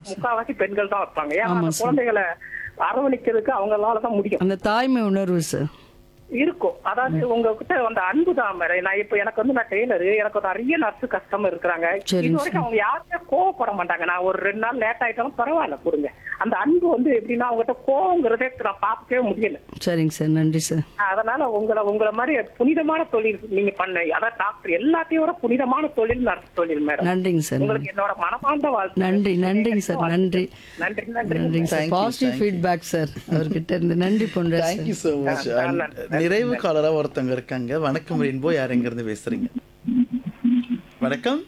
முக்காவாசி பெண்கள் தான் வைப்பாங்க ஏன்னா ஆமா அந்த சார். குழந்தைகளை அரவணைக்கிறதுக்கு அவங்களால தான் முடியும் அந்த தாய்மை உணர்வு சார் இருக்கும் அதாவது உங்ககிட்ட அந்த அன்பு தான் மேடம் நான் இப்ப எனக்கு வந்து நான் டெய்லரு எனக்கு நிறைய நர்ஸ் கஸ்டமர் இருக்கிறாங்க சரிங்க இது வரைக்கும் அவங்க யாருமே கோவப்பட மாட்டாங்க நான் ஒரு ரெண்டு நாள் லேட் ஆயிட்டாலும் பரவாயில்ல கொடுங்க அந்த அன்பு வந்து எப்படின்னா அவங்ககிட்ட கோவங்கிறதே நான் பார்க்கவே முடியல சரிங்க சார் நன்றி சார் அதனால உங்களை உங்களை மாதிரி புனிதமான தொழில் நீங்க பண்ண அதான் டாக்டர் எல்லாத்தையும் விட புனிதமான தொழில் நர்ஸ் தொழில் மேடம் நன்றிங்க சார் உங்களுக்கு என்னோட மனமார்ந்த வாழ்த்து நன்றி நன்றிங்க சார் நன்றி நன்றி நன்றி நன்றிங்க sir Thank you, positive thank you. Feedback sir அவர்கிட்ட இருந்து நன்றி Ponraj thank you sir so much ah, நன்றி, நன்றி, நிறைவு காலரா ஒருத்தவங்க இருக்காங்க வணக்கம் ரெயின்போ யார் எங்க இருந்து பேசுறீங்க வணக்கம்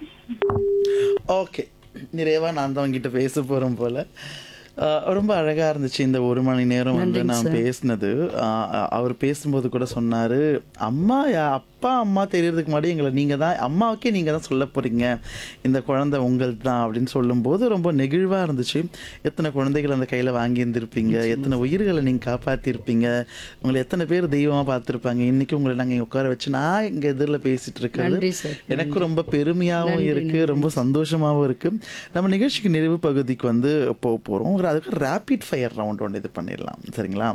ஓகே நிறைவா நான் தான் உங்ககிட்ட பேச போறேன் போல ஆ, ரொம்ப அழகா இருந்துச்சு இந்த ஒரு மணி நேரம் வந்து நன்றிங்க நான் சார். பேசினது ஆ, அவர் பேசும்போது கூட சொன்னாரு அம்மா யா- அப்பா அம்மா தெரியறதுக்கு முன்னாடி எங்களை நீங்க தான் அம்மாவுக்கே நீங்க தான் சொல்ல போறீங்க இந்த குழந்தை உங்களது தான் அப்படின்னு சொல்லும்போது ரொம்ப நெகிழ்வா இருந்துச்சு எத்தனை குழந்தைகள் அந்த கையில வாங்கி இருந்திருப்பீங்க எத்தனை உயிர்களை நீங்க காப்பாத்திருப்பீங்க உங்களை எத்தனை பேர் தெய்வமா பார்த்திருப்பாங்க இன்னைக்கு உங்களை நாங்க இங்க உட்கார வச்சு நான் இங்க எதிரில் பேசிட்டு இருக்கிறது நன்றி சார் எனக்கு ரொம்ப பெருமையாகவும் இருக்கு ரொம்ப சந்தோஷமாகவும் இருக்கு நம்ம நிகழ்ச்சிக்கு நிறைவு பகுதிக்கு வந்து போக போகிறோம் அதுக்கு ரேபிட் ஃபயர் ரவுண்ட் ஒன்று இது பண்ணிடலாம் சரிங்களா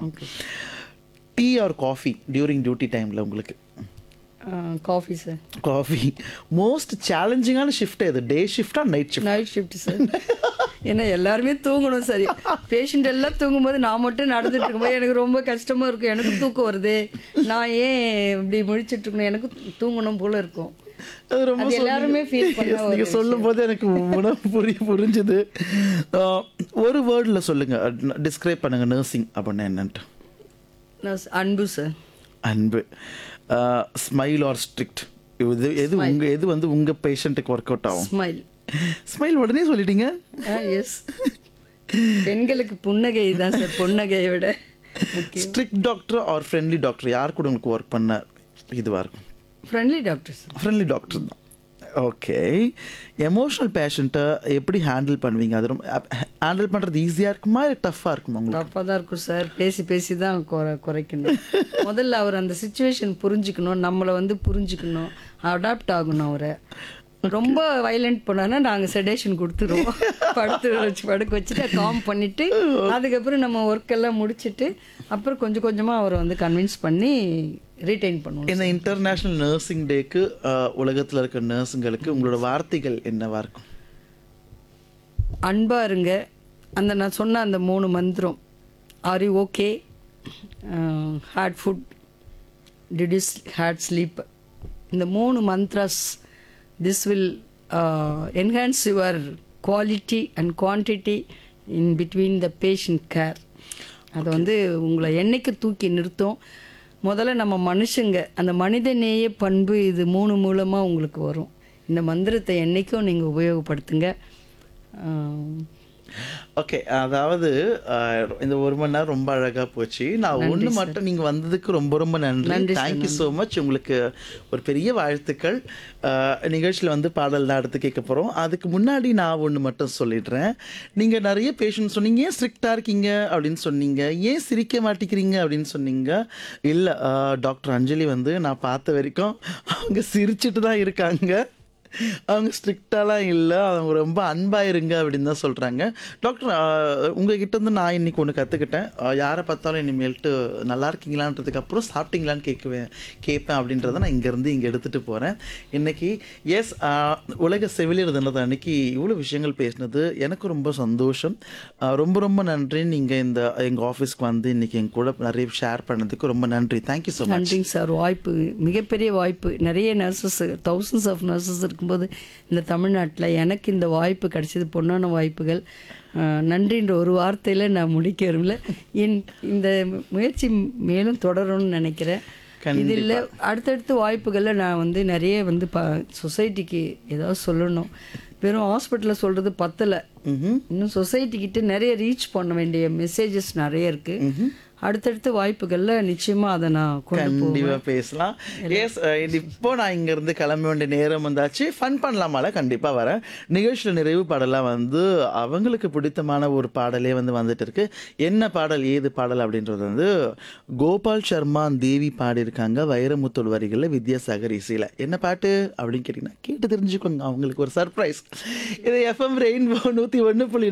tea or coffee during duty டைமில் உங்களுக்கு காஃபி சார் காஃபி மோஸ்ட் சேலஞ்சிங்கான ஷிஃப்ட் எது டே ஷிஃப்டா night shift night shift sir ஏன்னா எல்லாருமே தூங்கணும் சரி பேஷண்ட் எல்லாம் தூங்கும்போது நான் மட்டும் நடந்துட்டு இருக்கும்போது எனக்கு ரொம்ப கஷ்டமா இருக்கும் எனக்கு தூக்கம் வருது நான் ஏன் இப்படி முழிச்சிட்டு இருக்கணும் எனக்கு தூங்கணும் போல இருக்கும் அது ரொம்ப அது எல்லாருமே feel பண்ண Yes, ஒரு நீங்க சொல்லும் போது எனக்கு உணவு புரிய புரிஞ்சுது ஆஹ், ஒரு வேர்ட்ல சொல்லுங்க டிஸ்கிரைப் பண்ணுங்க நர்சிங் அப்படின்னா என்னன்ட்டு நான் ஸ்- அன்பு சார் அன்பு ஸ்மைல் ஆர் ஸ்ட்ரிக்ட் இது எது உங்க எது வந்து உங்க பேஷண்ட்டுக்கு ஒர்க் அவுட் ஆகும் ஸ்மைல் ஸ்மைல் உடனே சொல்லிட்டீங்க எஸ் பெண்களுக்கு புன்னகை தான் சார் புன்னகையை விட strict doctor or friendly doctor யார் கூட உங்களுக்கு ஒர்க் பண்ண இதுவா இருக்கும் friendly doctor sir friendly doctor தான் ஓகே எமோஷனல் பேஷண்ட்டை எப்படி ஹேண்டில் பண்ணுவீங்க அது ரொம்ப ஹேண்டில் பண்ணுறது ஈஸியாக இருக்குமா இல்லை டஃப்பாக இருக்குமா உங்களுக்கு தப்பாக தான் இருக்கும் சார் பேசி பேசி தான் குறை குறைக்கணும் முதல்ல அவர் அந்த சுச்சுவேஷன் புரிஞ்சுக்கணும் நம்மளை வந்து புரிஞ்சுக்கணும் அடாப்ட் ஆகணும் அவரை ரொம்ப வைலண்ட் பண்ணானா நாங்கள் செடேஷன் கொடுத்துருவோம் படுத்து வச்சு படுக்க வச்சுட்டு காம் பண்ணிட்டு அதுக்கப்புறம் நம்ம ஒர்க் எல்லாம் முடிச்சிட்டு அப்புறம் கொஞ்சம் கொஞ்சமாக அவரை வந்து கன்வின்ஸ் பண்ணி ரீட்டைன் பண்ணுவோம் இந்த இன்டர்நேஷ்னல் நர்சிங் டேக்கு உலகத்தில் இருக்க நர்ஸுங்களுக்கு உங்களோட வார்த்தைகள் என்னவா இருக்கும் அன்பா இருங்க அந்த நான் சொன்ன அந்த மூணு மந்திரம் are you okay had food டிடிஸ் ஹேட் ஸ்லீப் இந்த மூணு mantras this will enhance your quality and quantity in between the patient care அதை வந்து உங்களை என்னைக்கு தூக்கி நிறுத்தும் முதல்ல நம்ம மனுஷங்க அந்த மனிதநேய பண்பு இது மூணு மூலமாக உங்களுக்கு வரும் இந்த மந்திரத்தை என்னைக்கும் நீங்கள் உபயோகப்படுத்துங்க ஆஹ், ஓகே அதாவது அஹ், இந்த ஒரு மணி நேரம் ரொம்ப அழகா போச்சு நான் ஒண்ணு மட்டும் நீங்க வந்ததுக்கு ரொம்ப ரொம்ப நன்றி நன்றி தேங்க்யூ ஸோ மச் உங்களுக்கு ஒரு பெரிய வாழ்த்துக்கள் அஹ், நிகழ்ச்சியில வந்து பாடல் தான் அடுத்து கேட்க போறோம் அதுக்கு முன்னாடி நான் ஒண்ணு மட்டும் சொல்லிடுறேன் நீங்க நிறைய பேஷண்ட் சொன்னீங்க ஏன் ஸ்ட்ரிக்டா இருக்கீங்க அப்படின்னு சொன்னீங்க ஏன் சிரிக்க மாட்டேங்கிறீங்க அப்படின்னு சொன்னீங்க இல்ல அஹ், டாக்டர் அஞ்சலி வந்து நான் பார்த்த வரைக்கும் அவங்க சிரிச்சிட்டு தான் இருக்காங்க அவங்க ஸ்ட்ரிக்டாலாம் இல்லை அவங்க ரொம்ப அன்பாக இருங்க அப்படின்னு தான் சொல்கிறாங்க டாக்டர் ஆஹ், உங்ககிட்ட இருந்து நான் இன்னைக்கு ஒன்று கற்றுக்கிட்டேன் யாரை பார்த்தாலும் இனிமேல்ட்டு நல்லா இருக்கீங்களான்றதுக்கு அப்புறம் சாப்பிட்டீங்களான்னு கேட்குவேன் கேட்பேன் அப்படின்றத நான் இங்கேருந்து இங்கே எடுத்துகிட்டு போகிறேன் இன்னைக்கு எஸ் உலக செவிலியர் தினத்தை அன்னைக்கு இவ்வளோ விஷயங்கள் பேசினது எனக்கு ரொம்ப சந்தோஷம் ஆஹ், ரொம்ப ரொம்ப நன்றி நீங்கள் இந்த எங்கள் ஆஃபீஸ்க்கு வந்து இன்னைக்கு எங்க கூட நிறைய ஷேர் பண்ணதுக்கு ரொம்ப நன்றி தேங்க்யூ ஸோ மச் நன்றிங்க சார் வாய்ப்பு மிகப்பெரிய வாய்ப்பு நிறைய நர்சஸ் தௌசண்ட்ஸ் ஆஃப் நர்சஸ் இருக்கும்போது இந்த தமிழ்நாட்டில் எனக்கு இந்த வாய்ப்பு கிடைச்சது பொன்னான வாய்ப்புகள் அஹ், நன்றின்ற ஒரு வார்த்தையில் நான் முடிக்க விரும்பல என் இந்த முயற்சி மேலும் தொடரும்னு நினைக்கிறேன் இதில் அடுத்தடுத்த வாய்ப்புகளில் நான் வந்து நிறைய வந்து ப சொசைட்டிக்கு ஏதாவது சொல்லணும் வெறும் ஹாஸ்பிட்டலில் சொல்கிறது பத்தலை இன்னும் சொசைட்டி கிட்ட நிறைய ரீச் பண்ண வேண்டிய மெசேஜஸ் நிறைய இருக்கு அடுத்தடுத்த வாய்ப்புகளில் நிச்சயமா அதை நான் கொண்டு போவேன் கண்டிப்பா பேசலாம் எஸ் இப்போ நான் இங்க இருந்து கிளம்ப வேண்டிய நேரம் வந்தாச்சு ஃபன் பண்ணலாமால கண்டிப்பா வரேன் நிகழ்ச்சியில நிறைவு பாடலாம் வந்து அவங்களுக்கு பிடித்தமான ஒரு பாடலே வந்து வந்துட்டு இருக்கு என்ன பாடல் ஏது பாடல் அப்படின்றது வந்து கோபால் சர்மா தேவி பாடியிருக்காங்க வைரமுத்தோல் வரிகளில் வித்யாசாகர் இசையில என்ன பாட்டு அப்படின்னு கேட்டீங்கன்னா கேட்டு தெரிஞ்சுக்கோங்க அவங்களுக்கு ஒரு சர்ப்ரைஸ் இது எஃப்எம் ரெயின்போ நூத்தி ஒன்று புள்ளி